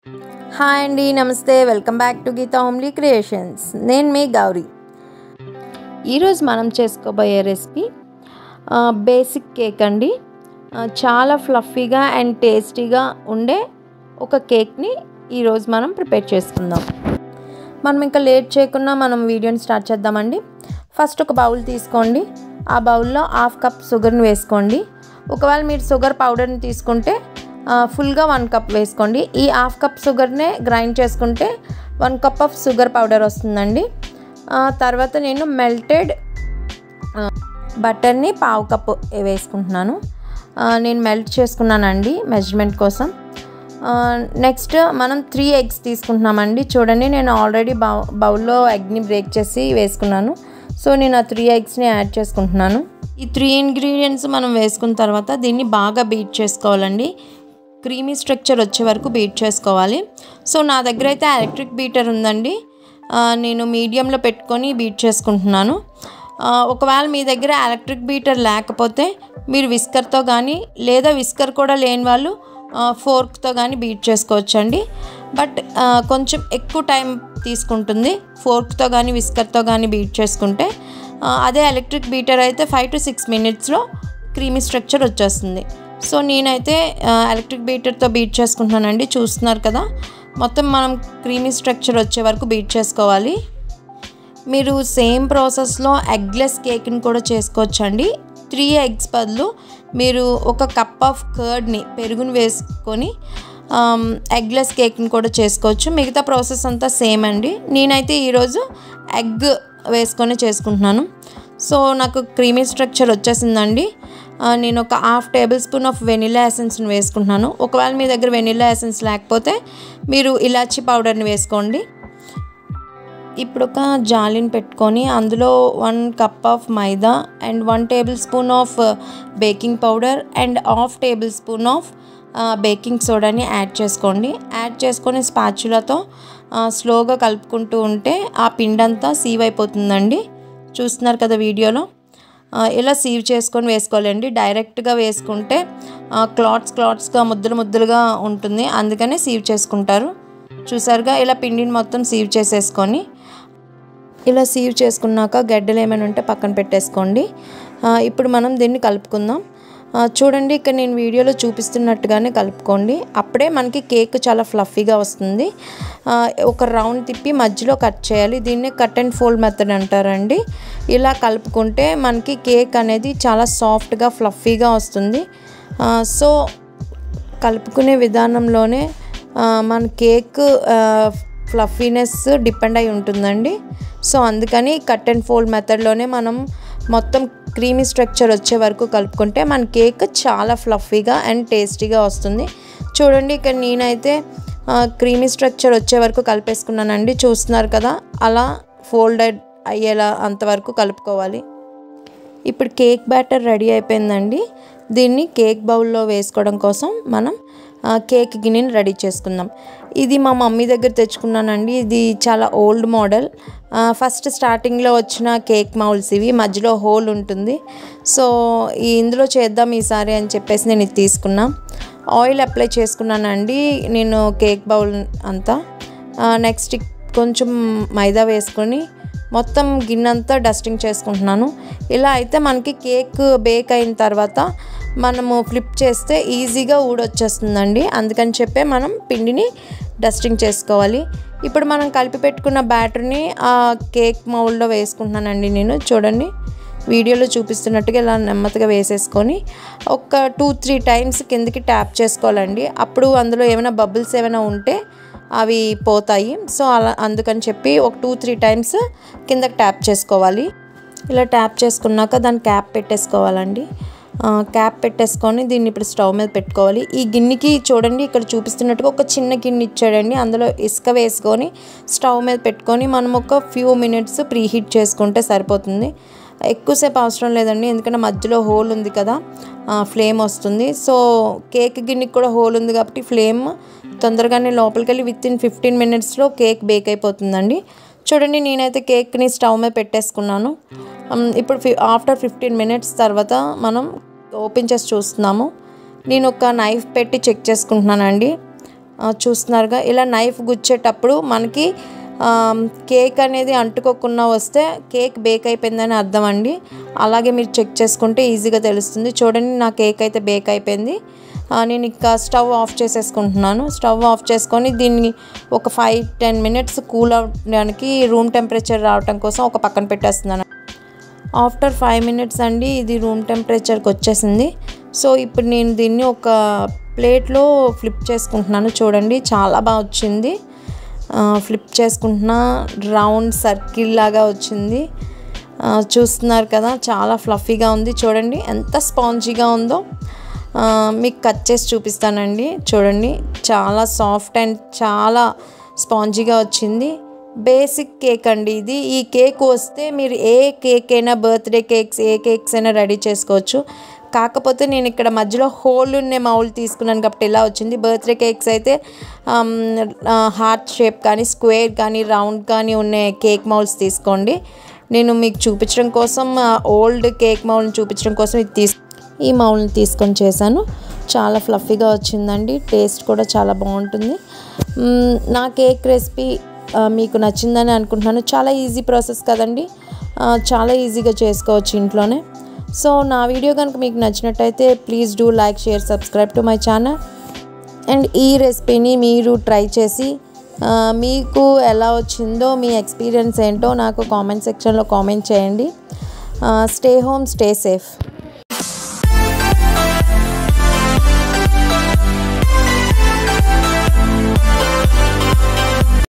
hi అండి నమస్తే welcome back to Geetha homely creations నేను మీ గౌరీ ఈరోజు మనం చేసుకోబోయే రెసిపీ బేసిక్ కేక్ అండి ఆ, చాలా ఫ్లఫీగా అండ్ టేస్టీగా ఉండే ఒక కేక్ని ఈరోజు మనం ప్రిపేర్ చేసుకుందాం మనం ఇంకా లేట్ చేయకుండా మనం వీడియోని స్టార్ట్ చేద్దామండి ఫస్ట్ ఒక బౌల్ తీసుకోండి ఆ బౌల్లో హాఫ్ కప్ షుగర్ని వేసుకోండి ఒకవేళ మీరు షుగర్ పౌడర్ని తీసుకుంటే ఆ, ఫుల్గా వన్ కప్ వేసుకోండి ఈ హాఫ్ కప్ షుగర్నే గ్రైండ్ చేసుకుంటే one cup of sugar powder వస్తుందండి ఆ, తర్వాత నేను మెల్టెడ్ బటర్ని పావు కప్పు వేసుకుంటున్నాను ఆ, నేను మెల్ట్ చేసుకున్నానండి మెజర్మెంట్ కోసం నెక్స్ట్ మనం త్రీ ఎగ్స్ తీసుకుంటున్నామండి చూడండి నేను ఆల్రెడీ బౌ బౌల్లో ఎగ్ని బ్రేక్ చేసి వేసుకున్నాను సో నేను ఆ త్రీ ఎగ్స్ని యాడ్ చేసుకుంటున్నాను ఈ త్రీ ఇంగ్రీడియంట్స్ మనం వేసుకున్న తర్వాత దీన్ని బాగా బీట్ చేసుకోవాలండి క్రీమీ స్ట్రక్చర్ వచ్చే వరకు బీట్ చేసుకోవాలి సో నా దగ్గర అయితే ఎలక్ట్రిక్ బీటర్ ఉందండి ఆ, నేను మీడియంలో పెట్టుకొని బీట్ చేసుకుంటున్నాను ఆ, ఒకవేళ మీ దగ్గర ఎలక్ట్రిక్ బీటర్ లేకపోతే మీరు విస్కర్తో కానీ లేదా విస్కర్ కూడా లేని వాళ్ళు ఫోర్క్తో కానీ బీట్ చేసుకోవచ్చండి బట్ ఆ, కొంచెం ఎక్కువ టైం తీసుకుంటుంది ఫోర్క్తో కానీ విస్కర్తో కానీ బీట్ చేసుకుంటే ఆ, అదే ఎలక్ట్రిక్ బీటర్ అయితే ఫైవ్ టు సిక్స్ మినిట్స్లో క్రీమీ స్ట్రక్చర్ వచ్చేస్తుంది సో నేనైతే ఆ, ఎలక్ట్రిక్ బీటర్తో బీట్ చేసుకుంటున్నానండి చూస్తున్నారు కదా మొత్తం మనం క్రీమీ స్ట్రక్చర్ వచ్చే వరకు బీట్ చేసుకోవాలి మీరు సేమ్ ప్రాసెస్లో ఎగ్లెస్ కేక్ని కూడా చేసుకోవచ్చండి త్రీ ఎగ్స్ బదులు మీరు ఒక కప్ ఆఫ్ కర్డ్ని పెరుగుని వేసుకొని ఎగ్లెస్ కేక్ని కూడా చేసుకోవచ్చు మిగతా ప్రాసెస్ అంతా సేమ్ అండి నేనైతే ఈరోజు ఎగ్ వేసుకొని చేసుకుంటున్నాను సో నాకు క్రీమీ స్ట్రక్చర్ వచ్చేసిందండి ఆ, నేను ఒక half table spoon of vanilla ఎసెన్స్ని వేసుకుంటున్నాను ఒకవేళ మీ దగ్గర వెనిలా ఎసెన్స్ లేకపోతే మీరు ఇలాచీ పౌడర్ని వేసుకోండి ఇప్పుడు ఒక జాలిని పెట్టుకొని అందులో one cup of maida and one table spoon of baking powder and half table spoon of baking సోడాని యాడ్ చేసుకోండి యాడ్ చేసుకొని స్పాచులతో స్లోగా కలుపుకుంటూ ఉంటే ఆ పిండంతా సీవ్ అయిపోతుందండి చూస్తున్నారు కదా వీడియోలో ఆ, ఇలా సీవ్ చేసుకొని వేసుకోవాలండి డైరెక్ట్గా వేసుకుంటే క్లాత్స్ క్లాత్స్గా ముద్దలు ముద్దలుగా ఉంటుంది అందుకనే సీవ్ చేసుకుంటారు చూసారుగా ఇలా పిండిని మొత్తం సీవ్ చేసేసుకొని ఇలా సీవ్ చేసుకున్నాక గడ్డలు ఏమైనా ఉంటే పక్కన పెట్టేసుకోండి ఆ, ఇప్పుడు మనం దీన్ని కలుపుకుందాం ఆ, చూడండి ఇక్కడ నేను వీడియోలో చూపిస్తున్నట్టుగానే కలుపుకోండి అప్పుడే మనకి కేక్ చాలా ఫ్లఫీగా వస్తుంది ఆ, ఒక రౌండ్ తిప్పి మధ్యలో కట్ చేయాలి దీన్ని కట్ అండ్ ఫోల్డ్ మెథడ్ అంటారండి ఇలా కలుపుకుంటే మనకి కేక్ అనేది చాలా సాఫ్ట్గా ఫ్లఫీగా వస్తుంది ఆ, సో కలుపుకునే విధానంలోనే ఆ, మన కేక్ ఫ్లఫీనెస్ డిపెండ్ అయి ఉంటుందండి సో అందుకని కట్ అండ్ ఫోల్డ్ మెథడ్లోనే మనం మొత్తం క్రీమీ స్ట్రక్చర్ వచ్చే వరకు కలుపుకుంటే మన కేక్ చాలా ఫ్లఫీగా అండ్ టేస్టీగా వస్తుంది చూడండి ఇక్కడ నేనైతే క్రీమీ స్ట్రక్చర్ వచ్చే వరకు కలిపేసుకున్నానండి చూస్తున్నారు కదా అలా ఫోల్డెడ్ అయ్యేలా అంతవరకు కలుపుకోవాలి ఇప్పుడు కేక్ బ్యాటర్ రెడీ అయిపోయిందండి దీన్ని కేక్ బౌల్లో వేసుకోవడం కోసం మనం ఆ, కేక్ గిన్నెని రెడీ చేసుకుందాం ఇది మా మమ్మీ దగ్గర తెచ్చుకున్నానండి ఇది చాలా ఓల్డ్ మోడల్ ఆ, ఫస్ట్ స్టార్టింగ్లో వచ్చిన కేక్ మౌల్స్ ఇవి మధ్యలో హోల్ ఉంటుంది సో ఈ ఇందులో చేద్దాం ఈసారి అని చెప్పేసి నేను ఇది తీసుకున్నా ఆయిల్ అప్లై చేసుకున్నానండి నేను కేక్ బౌల్ అంతా నెక్స్ట్ కొంచెం మైదా వేసుకొని మొత్తం గిన్నె అంతా డస్టింగ్ చేసుకుంటున్నాను ఇలా అయితే మనకి కేక్ బేక్ అయిన తర్వాత మనము ఫ్లిప్ చేస్తే ఈజీగా ఊడొచ్చేస్తుందండి అందుకని చెప్పే మనం పిండిని డస్టింగ్ చేసుకోవాలి ఇప్పుడు మనం కలిపి పెట్టుకున్న బ్యాటర్ని ఆ కేక్ మౌల్డ్లో వేసుకుంటున్నానండి నేను చూడండి వీడియోలో చూపిస్తున్నట్టుగా ఇలా నెమ్మదిగా వేసేసుకొని ఒక టూ త్రీ టైమ్స్ కిందకి ట్యాప్ చేసుకోవాలండి అప్పుడు అందులో ఏమైనా బబుల్స్ ఏమైనా ఉంటే అవి పోతాయి సో అలా అందుకని చెప్పి ఒక టూ త్రీ టైమ్స్ కిందకి ట్యాప్ చేసుకోవాలి ఇలా ట్యాప్ చేసుకున్నాక దాన్ని క్యాప్ పెట్టేసుకోవాలండి ఆ, క్యాప్ పెట్టేసుకొని దీన్ని ఇప్పుడు స్టవ్ మీద పెట్టుకోవాలి ఈ గిన్నెకి చూడండి ఇక్కడ చూపిస్తున్నట్టుగా ఒక చిన్న గిన్నె ఇచ్చాడండి అందులో ఇసుక వేసుకొని స్టవ్ మీద పెట్టుకొని మనం ఒక ఫ్యూ మినిట్స్ ప్రీ హీట్ చేసుకుంటే సరిపోతుంది ఎక్కువసేపు అవసరం లేదండి ఎందుకంటే మధ్యలో హోల్ ఉంది కదా ఫ్లేమ్ వస్తుంది సో కేక్ గిన్నెకి కూడా హోల్ ఉంది కాబట్టి ఫ్లేమ్ తొందరగానే లోపలికి వెళ్ళి విత్ ఇన్ ఫిఫ్టీన్ మినిట్స్లో కేక్ బేక్ అయిపోతుందండి చూడండి నేనైతే కేక్ని స్టవ్ మీద పెట్టేసుకున్నాను ఉమ్, ఇప్పుడు ఫి ఆఫ్టర్ ఫిఫ్టీన్ మినిట్స్ తర్వాత మనం ఓపెన్ చేసి చూస్తున్నాము నేను ఒక నైఫ్ పెట్టి చెక్ చేసుకుంటున్నానండి ఆ, చూస్తున్నారుగా ఇలా నైఫ్ గుచ్చేటప్పుడు మనకి ఆమ్, కేక్ అనేది అంటుకోకుండా వస్తే కేక్ బేక్ అయిపోయిందని అర్థం అండి అలాగే మీరు చెక్ చేసుకుంటే ఈజీగా తెలుస్తుంది చూడండి నా కేక్ అయితే బేక్ అయిపోయింది ఆ, నేను ఇంకా స్టవ్ ఆఫ్ చేసేసుకుంటున్నాను స్టవ్ ఆఫ్ చేసుకొని దీన్ని ఒక ఫైవ్ టెన్ మినిట్స్ కూల్ అవడానికి రూమ్ టెంపరేచర్ రావటం కోసం ఒక పక్కన పెట్టేస్తున్నాను ఆఫ్టర్ ఫైవ్ మినిట్స్ అండి ఇది రూమ్ టెంపరేచర్కి వచ్చేసింది సో ఇప్పుడు నేను దీన్ని ఒక ప్లేట్లో ఫ్లిప్ చేసుకుంటున్నాను చూడండి చాలా బాగా వచ్చింది ఆ, ఫ్లిప్ చేసుకుంటున్నా రౌండ్ సర్కిల్ లాగా వచ్చింది ఆ, చూస్తున్నారు కదా చాలా ఫ్లఫీగా ఉంది చూడండి ఎంత స్పాంజీగా ఉందో ఆ, మీకు కట్ చేసి చూపిస్తానండి చూడండి చాలా సాఫ్ట్ అండ్ చాలా స్పాంజీగా వచ్చింది బేసిక్ కేక్ అండి ఇది ఈ కేక్ వస్తే మీరు ఏ కేక్ అయినా బర్త్డే కేక్స్ ఏ కేక్స్ అయినా రెడీ చేసుకోవచ్చు కాకపోతే నేను ఇక్కడ మధ్యలో హోల్ ఉన్న మౌల్ తీసుకున్నాను కాబట్టి ఇలా వచ్చింది బర్త్డే కేక్స్ అయితే హార్ట్ షేప్ కానీ స్క్వేర్ కానీ రౌండ్ కానీ ఉన్న కేక్ మౌల్స్ తీసుకోండి నేను మీకు చూపించడం కోసం ఓల్డ్ కేక్ మౌల్ని చూపించడం కోసం ఇది తీసు ఈ మౌల్ని తీసుకొని చేశాను చాలా ఫ్లఫీగా వచ్చిందండి టేస్ట్ కూడా చాలా బాగుంటుంది మ్మ్, నా కేక్ రెసిపీ ఆ, మీకు నచ్చిందని అనుకుంటున్నాను చాలా ఈజీ ప్రాసెస్ కదండి ఆ, చాలా ఈజీగా చేసుకోవచ్చు ఇంట్లోనే సో నా వీడియో కనుక మీకు నచ్చినట్టయితే please do like share subscribe to my channel and ఈ రెసిపీని మీరు ట్రై చేసి ఆ, మీకు ఎలా వచ్చిందో మీ ఎక్స్పీరియన్స్ ఏంటో నాకు కామెంట్ సెక్షన్లో కామెంట్ చేయండి స్టే హోమ్ స్టే సేఫ్